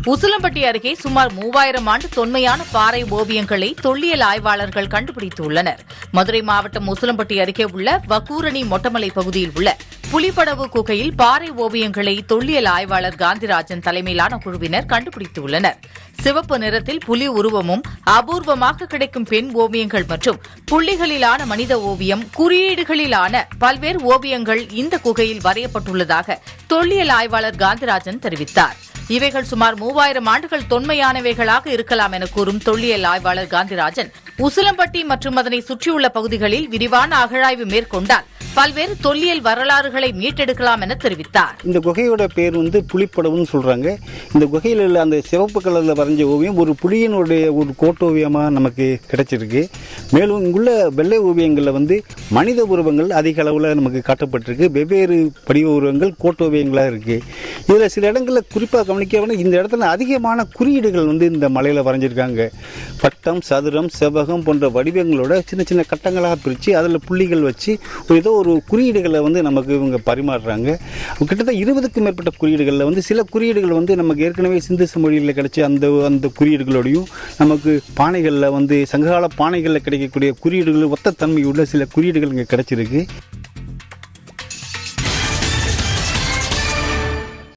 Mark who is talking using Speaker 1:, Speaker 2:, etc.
Speaker 1: உசிலம்பட்டி அருகே சுமார் மூவாயிரம் ஆண்டு தொன்மையான பாறை ஓவியங்களை தொல்லியல் ஆய்வாளர்கள் கண்டுபிடித்துள்ளனர் மதுரை மாவட்டம் உசிலம்பட்டி அருகே உள்ள வக்கூரணி மொட்டமலை பகுதியில் உள்ள புலிப்படவு குகையில் பாறை ஓவியங்களை தொல்லியல் ஆய்வாளர் காந்திராஜன் தலைமையிலான குழுவினர் கண்டுபிடித்துள்ளனர் சிவப்பு நிறத்தில் புலி உருவமும் அபூர்வமாக கிடைக்கும் பெண் ஓவியங்கள் மற்றும் புள்ளிகளிலான மனித ஓவியம் குறியீடுகளிலான பல்வேறு ஓவியங்கள் இந்த குகையில் வரையப்பட்டுள்ளதாக தொல்லியல் ஆய்வாளர் காந்திராஜன் தெரிவித்தார் இவைகள் சுமார் மூவாயிரம் ஆண்டுகள் தொன்மையானவைகளாக இருக்கலாம் என கூறும் தொல்லியல் ஆய்வாளர் காந்திராஜன் உசிலம்பட்டி மற்றும் அதனை சுற்றியுள்ள பகுதிகளில் விரிவான அகழாய்வு மேற்கொண்டால் பல்வேறு தொல்லியல் வரலாறுகளை மீட்டெடுக்கலாம் என தெரிவித்தார்
Speaker 2: இந்த குகையோட பேர் வந்து புலிப்படவுன்னு சொல்றாங்க இந்த குகையில் உள்ள அந்த சிவப்பு கலர்ல வரைஞ்ச ஓவியம் ஒரு புலியினுடைய ஒரு கோட்டோவியமாக நமக்கு கிடைச்சிருக்கு மேலும் இங்குள்ள வெள்ளை ஓவியங்களில் வந்து மனித உருவங்கள் அதிக அளவில் நமக்கு காட்டப்பட்டிருக்கு வெவ்வேறு படிவ உருவங்கள் கோட்டோவியங்களாக இருக்கு இதில் சில இடங்களில் குறிப்பாக கவனிக்க இந்த இடத்துல அதிகமான குறியீடுகள் வந்து இந்த மலையில் வரைஞ்சிருக்காங்க பட்டம் சதுரம் செவ்வகம் போன்ற வடிவங்களோட சின்ன சின்ன கட்டங்களாக பிரித்து அதில் புள்ளிகள் வச்சு ஒரு ஏதோ ஒரு குறியீடுகளை வந்து நமக்கு இவங்க பரிமாறுறாங்க கிட்டத்தட்ட இருபதுக்கும் மேற்பட்ட குறியீடுகளில் வந்து சில குறியீடுகள் வந்து நமக்கு ஏற்கனவே சிந்து மொழியில் கிடைச்ச அந்த அந்த குறியீடுகளோடையும் நமக்கு பானைகளில் வந்து சங்ககால பானைகளில் கிடைக்கக்கூடிய குறியீடுகள் ஒத்த தன்மையுள்ள சில குறியீடுகள் இங்கே கிடைச்சிருக்கு